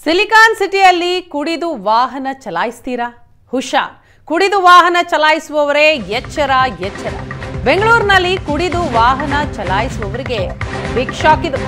silicon ಸಿಟಿಯಲ್ಲಿ ಕುಡಿದು ವಾಹನ ಚಲಾಯಿಸ್ತೀರಾ ಹುಷಾರ್ ಕುಡಿದು ವಾಹನ ಚಲಾಯಿಸುವವರೇ ಎಚ್ಚರ ಎಚ್ಚರ ಬೆಂಗಳೂರಿನಲ್ಲಿ ಕುಡಿದು ವಾಹನ ಚಲಾಯಿಸುವವರಿಗೆ ಬಿಗ್ ಶಾಕ್ ಇದು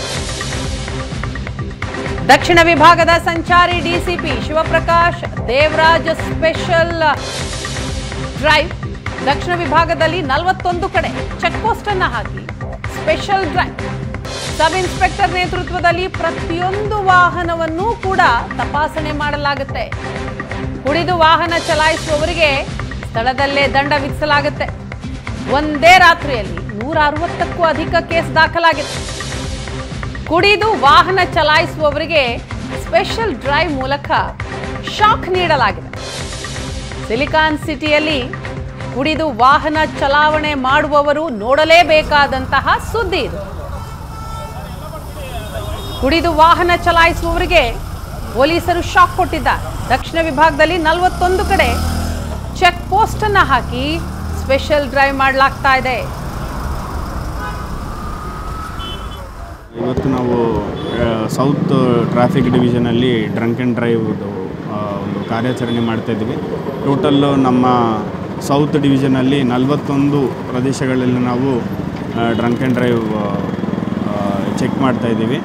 ದಕ್ಷಿಣ ವಿಭಾಗದ ಸಂಚಾರಿ DCP Shivaprakash Devaraj special drive ದಕ್ಷಿಣ ವಿಭಾಗದಲ್ಲಿ ನಲವತ್ತೊಂದು ಕಡೆ ಚೆಕ್ ಪೋಸ್ಟ್ ಅನ್ನ ಹಾಕಿ ಸ್ಪೆಷಲ್ ಡ್ರೈವ್ ಸಬ್ ಇನ್ಸ್ಪೆಕ್ಟರ್ ನೇತೃತ್ವದಲ್ಲಿ ಪ್ರತಿಯೊಂದು ವಾಹನವನ್ನೂ ಕೂಡ ತಪಾಸಣೆ ಮಾಡಲಾಗುತ್ತೆ ಕುಡಿದು ವಾಹನ ಚಲಾಯಿಸುವವರಿಗೆ ಸ್ಥಳದಲ್ಲೇ ದಂಡ ವಿಧಿಸಲಾಗುತ್ತೆ ಒಂದೇ ರಾತ್ರಿಯಲ್ಲಿ ನೂರ ಅರವತ್ತಕ್ಕೂ ಅಧಿಕ ಕೇಸ್ ದಾಖಲಾಗಿದೆ ಕುಡಿದು ವಾಹನ ಚಲಾಯಿಸುವವರಿಗೆ ಸ್ಪೆಷಲ್ ಡ್ರೈವ್ ಮೂಲಕ ಶಾಕ್ ನೀಡಲಾಗಿದೆ ಸಿಲಿಕಾನ್ ಸಿಟಿಯಲ್ಲಿ ಕುಡಿದು ವಾಹನ ಚಲಾವಣೆ ಮಾಡುವವರು ನೋಡಲೇಬೇಕಾದಂತಹ ಸುದ್ದಿ ಇದು ಕುಡಿದು ವಾಹನ ಚಲಾಯಿಸುವವರಿಗೆ ಪೊಲೀಸರು ಶಾಕ್ ಕೊಟ್ಟಿದ್ದಾರೆ ದಕ್ಷಿಣ ವಿಭಾಗದಲ್ಲಿ ನಲವತ್ತೊಂದು ಕಡೆ ಚೆಕ್ ಪೋಸ್ಟ್ ಅನ್ನ ಹಾಕಿ ಸ್ಪೆಷಲ್ ಡ್ರೈವ್ ಮಾಡಲಾಗ್ತಾ ಇದೆ ಇವತ್ತು ನಾವು ಆ, ಸೌತ್ ಟ್ರಾಫಿಕ್ ಡಿವಿಷನಲ್ಲಿ ಡ್ರಂಕ್ ಆ್ಯಂಡ್ ಡ್ರೈವ್ ಒಂದು ಕಾರ್ಯಾಚರಣೆ ಮಾಡ್ತಾ ಇದ್ದೀವಿ ಟೋಟಲ್ಲು ನಮ್ಮ ಸೌತ್ ಡಿವಿಷನಲ್ಲಿ ನಲವತ್ತೊಂದು ಪ್ರದೇಶಗಳಲ್ಲಿ ನಾವು ಡ್ರಂಕ್ ಆ್ಯಂಡ್ ಡ್ರೈವ್ ಚೆಕ್ ಮಾಡ್ತಾ ಇದ್ದೀವಿ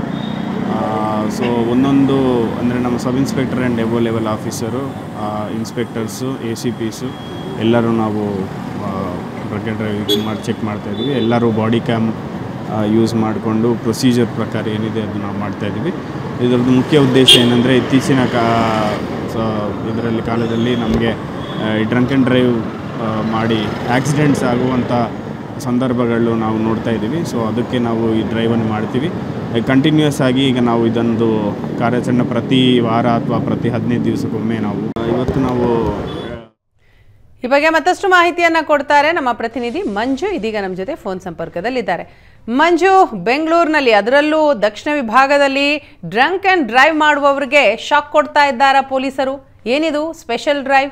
ಸೊ ಒಂದೊಂದು ಅಂದರೆ ನಮ್ಮ sub inspector and above level officer inspectors A C Ps ಎಲ್ಲರೂ ನಾವು ಡ್ರಂಕ್ ಆ್ಯಂಡ್ ಡ್ರೈವ್ ಮಾಡಿ ಚೆಕ್ ಮಾಡ್ತಾ ಇದ್ದೀವಿ ಎಲ್ಲರೂ ಬಾಡಿ ಕ್ಯಾಮ್ ಯೂಸ್ ಮಾಡಿಕೊಂಡು ಪ್ರೊಸೀಜರ್ ಪ್ರಕಾರ ಏನಿದೆ ಅದು ನಾವು ಮಾಡ್ತಾ ಇದ್ದೀವಿ ಇದರದ್ದು ಮುಖ್ಯ ಉದ್ದೇಶ ಏನಂದರೆ ಇತ್ತೀಚಿನ ಕಾ ಇದರಲ್ಲಿ ಕಾಲದಲ್ಲಿ ನಮಗೆ ಡ್ರಂಕ್ ಆ್ಯಂಡ್ ಡ್ರೈವ್ ಮಾಡಿ ಆಕ್ಸಿಡೆಂಟ್ಸ್ ಆಗುವಂಥ ಸಂದರ್ಭಗಳು ನಾವು ನೋಡ್ತಾ ಇದ್ದೀವಿ ಸೊ ಅದಕ್ಕೆ ನಾವು ಈ ಡ್ರೈವನ್ನು ಮಾಡ್ತೀವಿ ಕಂಟಿನ್ಯೂಸ್ ಆಗಿ ಈಗ ನಾವು ಇದೊಂದು ಕಾರ್ಯಾಚರಣೆ ಪ್ರತಿ ವಾರ ಅಥವಾ ಪ್ರತಿ ಹದಿನೈದು ದಿವಸಕ್ಕೊಮ್ಮೆ ನಾವು ಇವತ್ತು ನಾವು ಈ ಬಗ್ಗೆ ಮತ್ತಷ್ಟು ಮಾಹಿತಿಯನ್ನ ಕೊಡ್ತಾರೆ ನಮ್ಮ ಪ್ರತಿನಿಧಿ ಮಂಜು ಇದೀಗ ನಮ್ಮ ಜೊತೆ ಫೋನ್ ಸಂಪರ್ಕದಲ್ಲಿದ್ದಾರೆ ಮಂಜು ಬೆಂಗಳೂರಿನಲ್ಲಿ ಅದರಲ್ಲೂ ದಕ್ಷಿಣ ವಿಭಾಗದಲ್ಲಿ ಡ್ರಂಕ್ ಅಂಡ್ ಡ್ರೈವ್ ಮಾಡುವವರಿಗೆ ಶಾಕ್ ಕೊಡ್ತಾ ಇದ್ದಾರಾ ಪೊಲೀಸರು ಏನಿದು ಸ್ಪೆಷಲ್ ಡ್ರೈವ್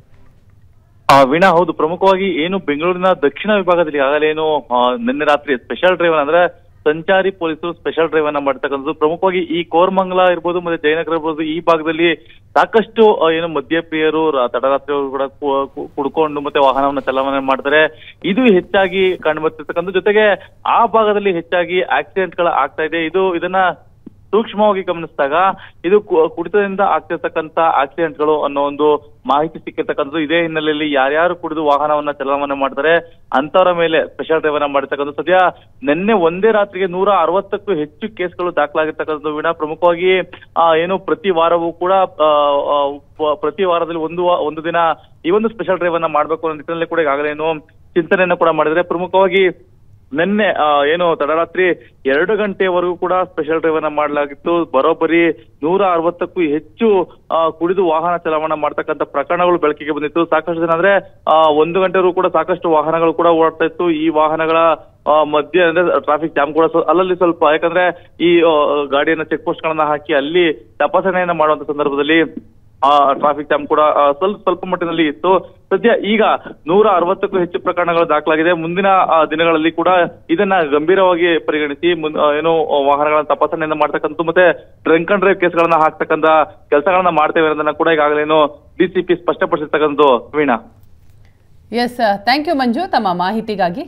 ಆ, ವೀಣಾ ಹೌದು ಪ್ರಮುಖವಾಗಿ ಏನು ಬೆಂಗಳೂರಿನ ದಕ್ಷಿಣ ವಿಭಾಗದಲ್ಲಿ ಈಗಾಗಲೇ ಏನು ಆ, ನಿನ್ನೆ ರಾತ್ರಿ ಸ್ಪೆಷಲ್ ಡ್ರೈವ್ ಅಂದ್ರೆ ಸಂಚಾರಿ ಪೊಲೀಸರು ಸ್ಪೆಷಲ್ ಡ್ರೈವ್ ಅನ್ನ ಮಾಡ್ತಕ್ಕಂಥದ್ದು ಪ್ರಮುಖವಾಗಿ ಈ ಕೋರ್ಮಂಗಲ ಇರ್ಬೋದು ಮತ್ತೆ ಜಯನಗರ ಇರ್ಬೋದು ಈ ಭಾಗದಲ್ಲಿ ಸಾಕಷ್ಟು ಆ, ಏನು ಮದ್ಯಪ್ರಿಯರು ರ- ತಡರಾತ್ರಿ ಕೂಡ ಕು- ಕು- ಕುಡ್ಕೊಂಡು ಮತ್ತೆ ವಾಹನವನ್ನ ಚಲಾವಣೆ ಮಾಡ್ತಾರೆ ಇದು ಹೆಚ್ಚಾಗಿ ಕಂಡು ಬರ್ತಿರ್ತಕ್ಕಂಥ ಜೊತೆಗೆ ಆ ಭಾಗದಲ್ಲಿ ಹೆಚ್ಚಾಗಿ ಆಕ್ಸಿಡೆಂಟ್ ಗಳ ಆಗ್ತಾ ಇದೆ ಇದು ಇದನ್ನ ಸೂಕ್ಷ್ಮವಾಗಿ ಗಮನಿಸಿದಾಗ ಇದು ಕು- ಕುಡಿತದಿಂದ ಆಗ್ತಿರ್ತಕ್ಕಂಥ ಆಕ್ಸಿಡೆಂಟ್ಗಳು ಅನ್ನೋ ಒಂದು ಮಾಹಿತಿ ಸಿಕ್ಕಿರ್ತಕ್ಕಂಥದ್ದು ಇದೇ ಹಿನ್ನೆಲೆಯಲ್ಲಿ ಯಾರ್ಯಾರು ಕುಡಿದು ವಾಹನವನ್ನ ಚಲಾವಣೆ ಮಾಡ್ತಾರೆ ಅಂತವರ ಮೇಲೆ ಸ್ಪೆಷಲ್ ಡ್ರೈವ್ ಅನ್ನ ಮಾಡಿರ್ತಕ್ಕಂಥ ಸದ್ಯ ನಿನ್ನೆ ಒಂದೇ ರಾತ್ರಿಗೆ ನೂರ ಅರವತ್ತಕ್ಕೂ ಹೆಚ್ಚು ಕೇಸ್ಗಳು ದಾಖಲಾಗಿರ್ತಕ್ಕಂಥದ್ದು ವಿನ ಪ್ರಮುಖವಾಗಿ ಆ, ಏನು ಪ್ರತಿ ವಾರವೂ ಕೂಡ ಆ, ಆ, ಪ- ಪ್ರತಿ ವಾರದಲ್ಲಿ ಒಂದು ವಾ- ಒಂದು ದಿನ ಈ ಒಂದು ಸ್ಪೆಷಲ್ ಡ್ರೈವ್ ಅನ್ನ ಮಾಡ್ಬೇಕು ಅನ್ನೋ ನಿಟ್ಟಿನಲ್ಲಿ ಕೂಡ ಈಗಾಗಲೇ ಏನು ಚಿಂತನೆಯನ್ನ ಕೂಡ ಮಾಡಿದ್ರೆ ಪ್ರಮುಖವಾಗಿ ನಿನ್ನೆ ಆ, ಏನು ತಡರಾತ್ರಿ ಎರಡು ಗಂಟೆವರೆಗೂ ಕೂಡ ಸ್ಪೆಷಲ್ ಡ್ರೈವ್ ಅನ್ನ ಮಾಡಲಾಗಿತ್ತು ಬರೋಬ್ಬರಿ ನೂರ ಅರವತ್ತಕ್ಕೂ ಹೆಚ್ಚು ಆ, ಕುಡಿದು ವಾಹನ ಚಲಾವಣೆ ಮಾಡ್ತಕ್ಕಂಥ ಪ್ರಕರಣಗಳು ಬೆಳಕಿಗೆ ಬಂದಿತ್ತು ಸಾಕಷ್ಟು ಜನ ಅಂದ್ರೆ ಆ, ಒಂದು ಗಂಟೆವರೆಗೂ ಕೂಡ ಸಾಕಷ್ಟು ವಾಹನಗಳು ಕೂಡ ಓಡಾಡ್ತಾ ಇತ್ತು ಈ ವಾಹನಗಳ ಆ, ಮಧ್ಯೆ ಅಂದ್ರೆ ಟ್ರಾಫಿಕ್ ಜಾಮ್ ಕೂಡ ಸ್ವ- ಅಲ್ಲಲ್ಲಿ ಸ್ವಲ್ಪ ಯಾಕಂದ್ರೆ ಈ ಆ, ಗಾಡಿಯನ್ನ ಚೆಕ್ ಪೋಸ್ಟ್ ಗಳನ್ನ ಹಾಕಿ ಅಲ್ಲಿ ತಪಾಸಣೆಯನ್ನ ಮಾಡುವಂತ ಸಂದರ್ಭದಲ್ಲಿ ಆ ಟ್ರಾಫಿಕ್ ಜಾಮ್ ಕೂಡ ಆ, ಸ್ವಲ್ಪ ಸ್ವಲ್ಪ ಮಟ್ಟಿನಲ್ಲಿ ಇತ್ತು ಸದ್ಯ ಈಗ ನೂರ ಅರವತ್ತಕ್ಕೂ ಹೆಚ್ಚು ಪ್ರಕರಣಗಳು ದಾಖಲಾಗಿದೆ ಮುಂದಿನ ಆ, ದಿನಗಳಲ್ಲಿ ಕೂಡ ಇದನ್ನ ಗಂಭೀರವಾಗಿ ಪರಿಗಣಿಸಿ ಮುನ್- ಆ, ಏನು ಆ, ವಾಹನಗಳನ್ನ ತಪಾಸಣೆಯನ್ನ ಮಾಡ್ತಕ್ಕಂಥ ಮತ್ತೆ ಡ್ರಂಕ್ ಅಂಡ್ ಡ್ರೈವ್ ಕೇಸ್ಗಳನ್ನ ಹಾಕ್ತಕ್ಕಂಥ ಕೆಲಸಗಳನ್ನ ಮಾಡ್ತೇವೆ ಅನ್ನೋದನ್ನ ಕೂಡ ಈಗಾಗಲೇನು ಡಿಸಿಪಿ ಸ್ಪಷ್ಟಪಡಿಸಿರ್ತಕ್ಕಂಥ Veena S thank you Manju ತಮ್ಮ ಮಾಹಿತಿಗಾಗಿ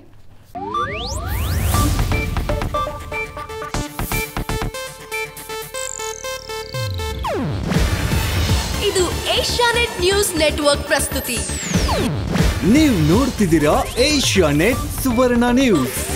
ಇದು ಏಷ್ಯಾನೆಟ್ ನ್ಯೂಸ್ ನೆಟ್ವರ್ಕ್ ಪ್ರಸ್ತುತಿ ನೀವು ನೋಡ್ತಿದ್ದೀರಾ ಏಷ್ಯಾ ನೆಟ್ ಸುವರ್ಣ ನ್ಯೂಸ್